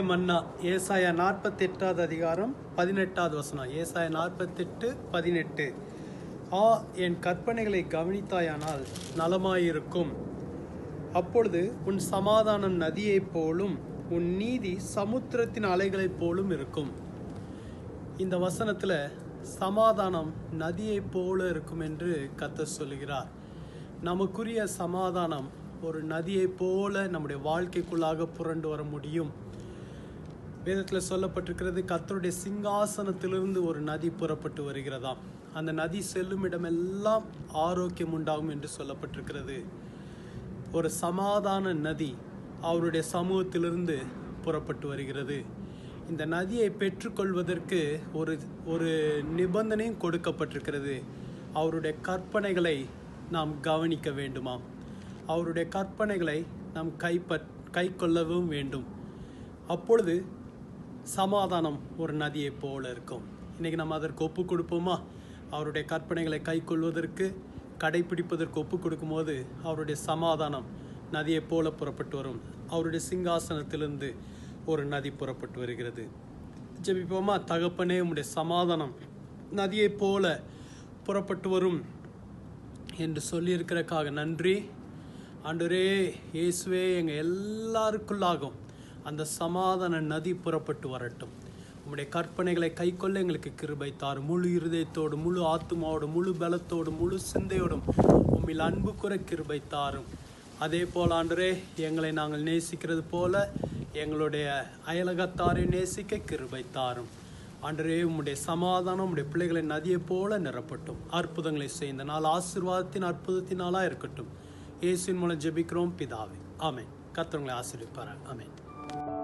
மன்னா ஏசாயா நாற்பத்தி எட்டாவது அதிகாரம் பதினெட்டாவது வசனம் ஏசாயா நாற்பத்தெட்டு பதினெட்டு ஆ என் கற்பனைகளை கவனித்தாயானால் நலமாயிருக்கும் அப்பொழுது உன் சமாதானம் நதியைப் போலும் உன் நீதி சமுத்திரத்தின் அலைகளைப் போலும் இருக்கும் இந்த வசனத்தில் சமாதானம் நதியைப் போல இருக்கும் என்று கத்த சொல்லுகிறார் நமக்குரிய சமாதானம் ஒரு நதியைப் போல நம்முடைய வாழ்க்கைக்குள்ளாக புரண்டு வர முடியும் வேதத்தில் சொல்லப்பட்டிருக்கிறது கத்தருடைய சிங்காசனத்திலிருந்து ஒரு நதி புறப்பட்டு வருகிறதாம் அந்த நதி செல்லும் இடமெல்லாம் ஆரோக்கியம் உண்டாகும் என்று சொல்லப்பட்டிருக்கிறது ஒரு சமாதான நதி அவருடைய சமூகத்திலிருந்து புறப்பட்டு வருகிறது இந்த நதியை பெற்றுக்கொள்வதற்கு ஒரு ஒரு நிபந்தனையும் கொடுக்கப்பட்டிருக்கிறது அவருடைய கற்பனைகளை நாம் கவனிக்க வேண்டுமாம் அவருடைய கற்பனைகளை நாம் கைப்பற் கை கொள்ளவும் வேண்டும் அப்பொழுது சமாதானம் ஒரு நதியைப் போல இருக்கும் இன்றைக்கி நம்ம அதற்கு ஒப்பு கொடுப்போமா அவருடைய கற்பனைகளை கை கொள்வதற்கு கடைபிடிப்பதற்கு ஒப்பு கொடுக்கும்போது அவருடைய சமாதானம் நதியைப் போல புறப்பட்டு வரும் அவருடைய சிங்காசனத்திலிருந்து ஒரு நதி புறப்பட்டு வருகிறது ஜெபிப்போமா தகப்பனே உம்முடைய சமாதானம் நதியைப் போல புறப்பட்டு வரும் என்று சொல்லியிருக்கிறக்காக நன்றி ஆண்டவரே இயேசுவே எங்கள் எல்லாருக்குள்ளாகும் அந்த சமாதான நதி புறப்பட்டு வரட்டும் உம்முடைய கற்பனைகளை கைக்கொள்ள எங்களுக்கு கிருபை தாரும் முழு இருதயத்தோடு முழு ஆத்மாவோடு முழு பலத்தோடு முழு சிந்தையோடும் உம்மில் அன்பு குறை கிருபை தாரும் அதே போல் ஆண்டரே எங்களை நாங்கள் நேசிக்கிறது போல எங்களுடைய அயலகத்தாரை நேசிக்க கிருபை தாரும் ஆண்டரே உம்முடைய சமாதானம் உம்முடைய பிள்ளைகளை நதியைப் போல நிரப்பட்டும் அற்புதங்களை செய்ய இந்த நாள் ஆசீர்வாதத்தின் அற்புதத்தினாலா இருக்கட்டும் இயேசுவின் மூலம் ஜெபிக்கிறோம் பிதாவே ஆமென் கர்த்தர் உங்களை ஆசீர்விப்பார்கள் ஆமென்